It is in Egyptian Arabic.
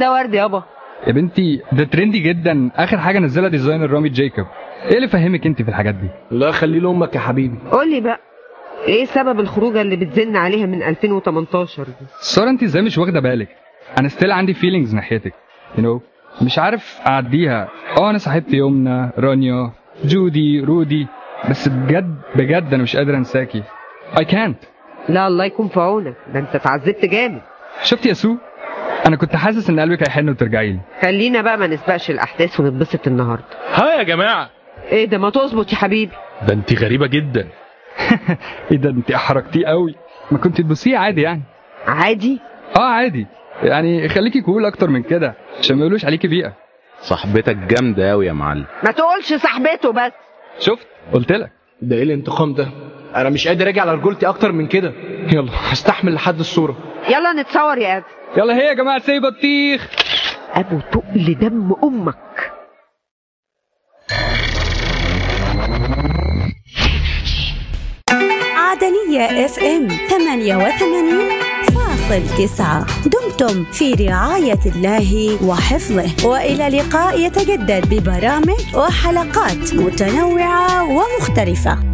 ده ورد يابا يا بنتي ده ترندي جدا اخر حاجه نزلها ديزاينر رامي جايكوب ايه اللي فهمك انت في الحاجات دي لا خليه لامك يا حبيبي قول لي بقى ايه سبب الخروجه اللي بتزن عليها من 2018 دي ساره انت ازاي مش واخده بالك انا ستيل عندي فيلينجز ناحيتك يو نو مش عارف اعديها اه انا صاحبتي يمنى رانيا جودي رودي بس بجد بجد انا مش قادر انساكي I can't لا الله يكون في عونك ده انت اتعذبت جامد شفت يا سو انا كنت حاسس ان قلبك هيحن وترجعي لي خلينا بقى ما نسبقش الاحداث ونتبسط النهارده ها يا جماعه ايه ده ما تظبط يا حبيبي ده انت غريبه جدا ايه ده انت احرجتيه قوي ما كنت تبصيه عادي يعني عادي اه عادي يعني خليكي كول اكتر من كده عشان ما يقولوش عليكي بيئه صاحبتك جامدة أوي يا معلم ما تقولش صاحبته بس شفت قلت لك ده ايه الانتقام ده انا مش قادر اجي على رجولتي اكتر من كده يلا هستحمل لحد الصوره يلا نتصور يا ادم يلا هي يا جماعه سي بطيخ ابو تقل دم امك عدنية اف ام 88 فاصل تسعة دمتم في رعاية الله وحفظه وإلى لقاء يتجدد ببرامج وحلقات متنوعة ومختلفة